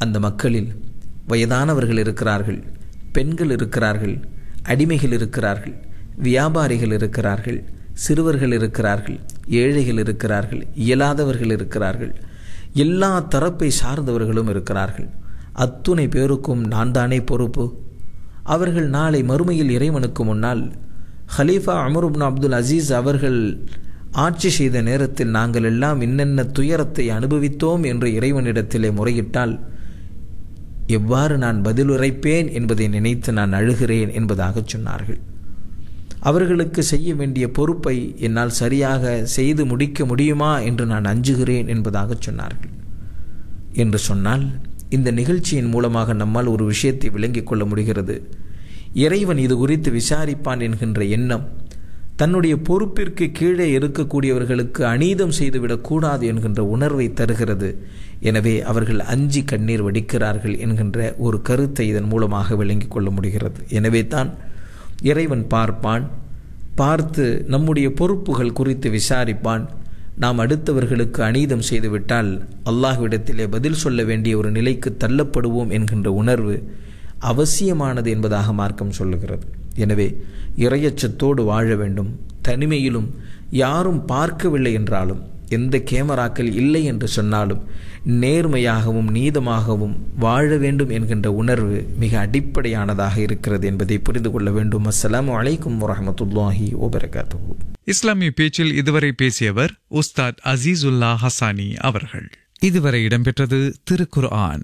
அந்த மக்களில் வயதானவர்கள் இருக்கிறார்கள் பெண்கள் இருக்கிறார்கள் அடிமைகள் இருக்கிறார்கள் வியாபாரிகள் இருக்கிறார்கள் சிறுவர்கள் இருக்கிறார்கள் ஏழைகள் இருக்கிறார்கள் இயலாதவர்கள் இருக்கிறார்கள் எல்லா தரப்பை சார்ந்தவர்களும் இருக்கிறார்கள் அத்துணை பேருக்கும் நான் தானே பொறுப்பு அவர்கள் நாளை மறுமையில் இறைவனுக்கு முன்னால் ஹலீஃபா அமருப்னு அப்துல் அசீஸ் அவர்கள் ஆட்சி செய்த நேரத்தில் நாங்கள் எல்லாம் என்னென்ன துயரத்தை அனுபவித்தோம் என்று இறைவனிடத்திலே முறையிட்டால் எவ்வாறு நான் பதிலுரைப்பேன் என்பதை நினைத்து நான் அழுகிறேன் என்பதாக சொன்னார்கள் அவர்களுக்கு செய்ய வேண்டிய பொறுப்பை என்னால் சரியாக செய்து முடிக்க முடியுமா என்று நான் அஞ்சுகிறேன் என்பதாக சொன்னார்கள் என்று சொன்னால் இந்த நிகழ்ச்சியின் மூலமாக நம்மால் ஒரு விஷயத்தை விளங்கிக் கொள்ள முடிகிறது இறைவன் இது குறித்து விசாரிப்பான் என்கின்ற எண்ணம் தன்னுடைய பொறுப்பிற்கு கீழே இருக்கக்கூடியவர்களுக்கு அநீதம் செய்துவிடக்கூடாது என்கின்ற உணர்வை தருகிறது எனவே அவர்கள் அஞ்சி கண்ணீர் வடிக்கிறார்கள் என்கின்ற ஒரு கருத்தை இதன் மூலமாக விளங்கிக் கொள்ள முடிகிறது எனவே தான் இறைவன் பார்ப்பான் பார்த்து நம்முடைய பொறுப்புகள் குறித்து விசாரிப்பான் நாம் அடுத்தவர்களுக்கு அநீதம் செய்துவிட்டால் அல்லாஹ்விடத்திலே பதில் சொல்ல வேண்டிய ஒரு நிலைக்கு தள்ளப்படுவோம் என்கின்ற உணர்வு அவசியமானது என்பதாக மார்க்கம் சொல்லுகிறது எனவே இரையச்சத்தோடு வாழ வேண்டும் தனிமையிலும் யாரும் பார்க்கவில்லை என்றாலும் எந்த கேமராக்கள் இல்லை என்று சொன்னாலும் நேர்மையாகவும் நீதமாகவும் வாழ வேண்டும் என்கின்ற உணர்வு மிக அடிப்படையானதாக இருக்கிறது என்பதை புரிந்து கொள்ள வேண்டும் அஸ்லாம் வலைக்கும் வரமத்துல்லாஹி ஓபரகாத்து இஸ்லாமிய பேச்சில் இதுவரை பேசியவர் உஸ்தாத் அசீசுல்லா ஹசானி அவர்கள் இதுவரை இடம்பெற்றது திருக்குர் ஆன்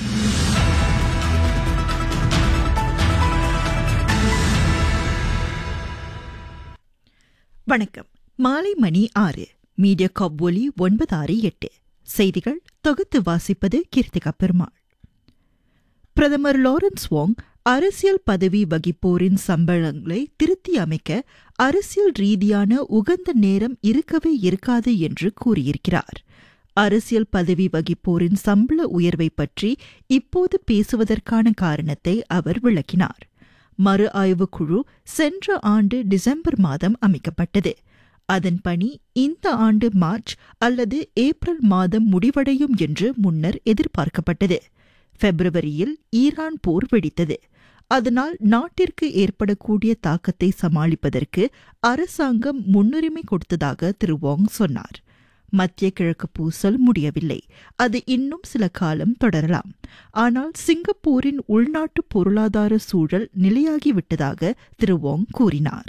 வணக்கம் மாலை மணி ஆறு மீடியா காப் ஒலி ஒன்பது ஆறு எட்டு செய்திகள் தொகுத்து வாசிப்பது கீர்த்திகா பெருமாள் பிரதமர் லாரன்ஸ் வாங் அரசியல் பதவி வகிப்போரின் சம்பளங்களை திருத்தி அமைக்க அரசியல் ரீதியான உகந்த நேரம் இருக்கவே இருக்காது என்று கூறியிருக்கிறார் அரசியல் பதவி வகிப்போரின் சம்பள உயர்வை பற்றி இப்போது பேசுவதற்கான காரணத்தை அவர் விளக்கினார் மறு ஆய்வுக் குழு சென்ற ஆண்டு டிசம்பர் மாதம் அமைக்கப்பட்டது அதன் பணி இந்த ஆண்டு மார்ச் அல்லது ஏப்ரல் மாதம் முடிவடையும் என்று முன்னர் எதிர்பார்க்கப்பட்டது பிப்ரவரியில் ஈரான் போர் வெடித்தது அதனால் நாட்டிற்கு ஏற்படக்கூடிய தாக்கத்தை சமாளிப்பதற்கு அரசாங்கம் முன்னுரிமை கொடுத்ததாக திரு வாங் சொன்னார் மத்திய கிழக்கு பூசல் முடியவில்லை அது இன்னும் சில காலம் தொடரலாம் ஆனால் சிங்கப்பூரின் உள்நாட்டு பொருளாதார சூழல் நிலையாகிவிட்டதாக திரு வாங் கூறினார்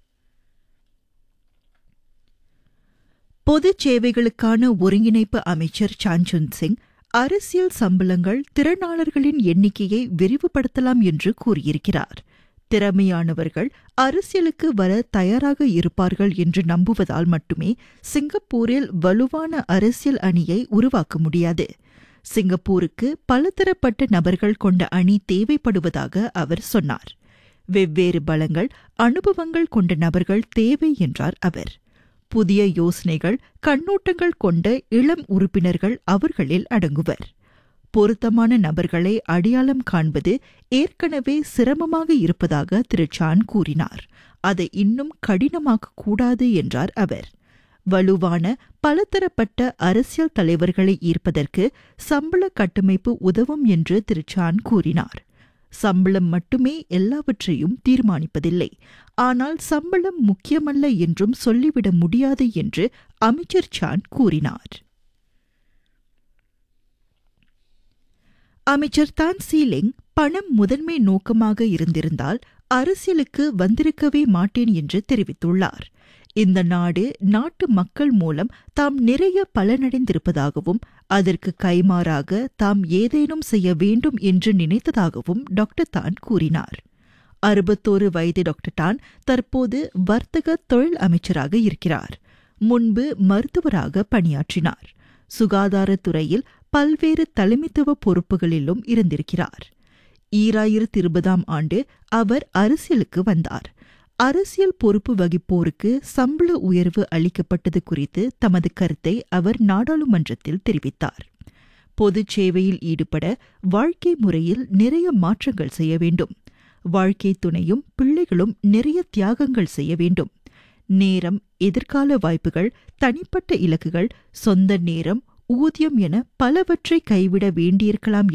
பொது சேவைகளுக்கான ஒருங்கிணைப்பு அமைச்சர் சான்சுன் சிங் அரசியல் சம்பளங்கள் திறனாளர்களின் எண்ணிக்கையை விரிவுபடுத்தலாம் என்று கூறியிருக்கிறார் திறமையானவர்கள் அரசியலுக்கு வர தயாராக இருப்பார்கள் என்று நம்புவதால் மட்டுமே சிங்கப்பூரில் வலுவான அரசியல் அணியை உருவாக்க முடியாது சிங்கப்பூருக்கு பலதரப்பட்ட நபர்கள் கொண்ட அணி தேவைப்படுவதாக அவர் சொன்னார் வெவ்வேறு பலங்கள் அனுபவங்கள் கொண்ட நபர்கள் தேவை என்றார் அவர் புதிய யோசனைகள் கண்ணோட்டங்கள் கொண்ட இளம் உறுப்பினர்கள் அவர்களில் அடங்குவர் பொருத்தமான நபர்களை அடையாளம் காண்பது ஏற்கனவே சிரமமாக இருப்பதாக திரு சான் கூறினார் அதை இன்னும் கடினமாக்க கூடாது என்றார் அவர் வலுவான பலதரப்பட்ட அரசியல் தலைவர்களை ஈர்ப்பதற்கு சம்பள கட்டமைப்பு உதவும் என்று திரு சான் கூறினார் சம்பளம் மட்டுமே எல்லாவற்றையும் தீர்மானிப்பதில்லை ஆனால் சம்பளம் முக்கியமல்ல என்றும் சொல்லிவிட முடியாது என்று அமைச்சர் சான் கூறினார் அமைச்சர் தான் சீலிங் பணம் முதன்மை நோக்கமாக இருந்திருந்தால் அரசியலுக்கு வந்திருக்கவே மாட்டேன் என்று தெரிவித்துள்ளார் இந்த நாடு நாட்டு மக்கள் மூலம் தாம் நிறைய பலனடைந்திருப்பதாகவும் அதற்கு கைமாறாக தாம் ஏதேனும் செய்ய வேண்டும் என்று நினைத்ததாகவும் டாக்டர் தான் கூறினார் அறுபத்தோரு வயது டாக்டர் டான் தற்போது வர்த்தக தொழில் அமைச்சராக இருக்கிறார் முன்பு மருத்துவராக பணியாற்றினார் சுகாதாரத்துறையில் பல்வேறு தலைமைத்துவ பொறுப்புகளிலும் இருந்திருக்கிறார் ஈராயிரத்தி இருபதாம் ஆண்டு அவர் அரசியலுக்கு வந்தார் அரசியல் பொறுப்பு வகிப்போருக்கு சம்பள உயர்வு அளிக்கப்பட்டது குறித்து தமது கருத்தை அவர் நாடாளுமன்றத்தில் தெரிவித்தார் பொது சேவையில் ஈடுபட வாழ்க்கை முறையில் நிறைய மாற்றங்கள் செய்ய வேண்டும் வாழ்க்கை துணையும் பிள்ளைகளும் நிறைய தியாகங்கள் செய்ய வேண்டும் நேரம் எதிர்கால வாய்ப்புகள் தனிப்பட்ட இலக்குகள் சொந்த நேரம் ஊதியம் என பலவற்றை கைவிட வேண்டியிருக்கலாம்